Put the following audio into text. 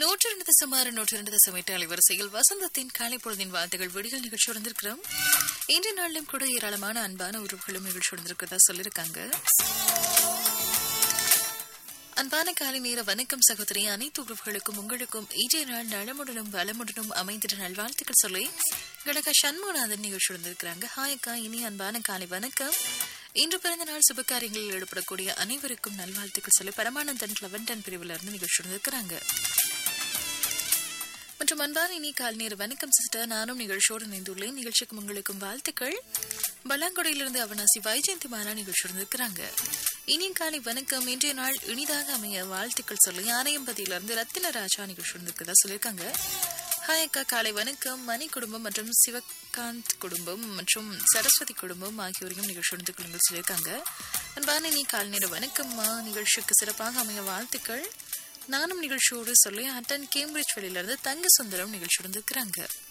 நூற்றி ரெண்டு தசமாறு நூற்றி ரெண்டு தசம் எட்டு அலைவரிசையில் வசந்தத்தின் காலை பொழுதின் வாழ்த்துகள் விடிகள் நிகழ்ச்சி வந்திருக்கிறோம் இன்றைய நாளிலும் கூட ஏராளமான அன்பான உறவுகளும் நிகழ்ச்சி வந்திருக்கிறதா சொல்லியிருக்காங்க அன்பான காலை நேர வணக்கம் சகோதரி அனைத்து உறவுகளுக்கும் உங்களுக்கும் இன்றைய நாள் நலமுடனும் வளமுடனும் அமைந்திட நல்வாழ்த்துக்கள் சொல்லி கடக சண்முகநாதன் நிகழ்ச்சி வந்திருக்கிறாங்க ஹாய் அக்கா இனி அன்பான காலை வணக்கம் இன்று பிறந்த நாள் சுபகாரியங்களில் ஈடுபடக்கூடிய அனைவருக்கும் நல்வாழ்த்துக்கள் சொல்லி பரமானந்தன் லெவன்டன் பிரிவில் இருந்து நிகழ்ச்சி வந்திருக்கிறாங்க மற்றும் அன்பான இனி கால் நேர வணக்கம் சிஸ்டர் நானும் நிகழ்ச்சியோடு இணைந்துள்ளேன் நிகழ்ச்சிக்கு உங்களுக்கும் வாழ்த்துக்கள் பல்லாங்குடையிலிருந்து அவனாசி வைஜெயந்தி மாலா நிகழ்ச்சி இருந்திருக்கிறாங்க இனிய காலை வணக்கம் இன்றைய நாள் இனிதாக அமைய வாழ்த்துக்கள் சொல்லி ஆனையம்பதியிலிருந்து ரத்தின ராஜா நிகழ்ச்சி இருந்திருக்கிறதா சொல்லியிருக்காங்க ஹாய் அக்கா காலை வணக்கம் மணி குடும்பம் மற்றும் சிவகாந்த் குடும்பம் மற்றும் சரஸ்வதி குடும்பம் ஆகியோரையும் நிகழ்ச்சி இருந்து கொள்ளுங்கள் சொல்லியிருக்காங்க அன்பான நீ கால் நேர வணக்கம்மா நிகழ்ச்சிக்கு சிறப்பாக அமைய வாழ்த்துக்கள் நானும் நிகழ்ச்சியோடு சொல்லி அட்டன் கேம்பிரிட்ஜ் வெளியிலிருந்து தங்க சுந்தரம் நிகழ்ச்சி இருந்திருக்கிறாங்க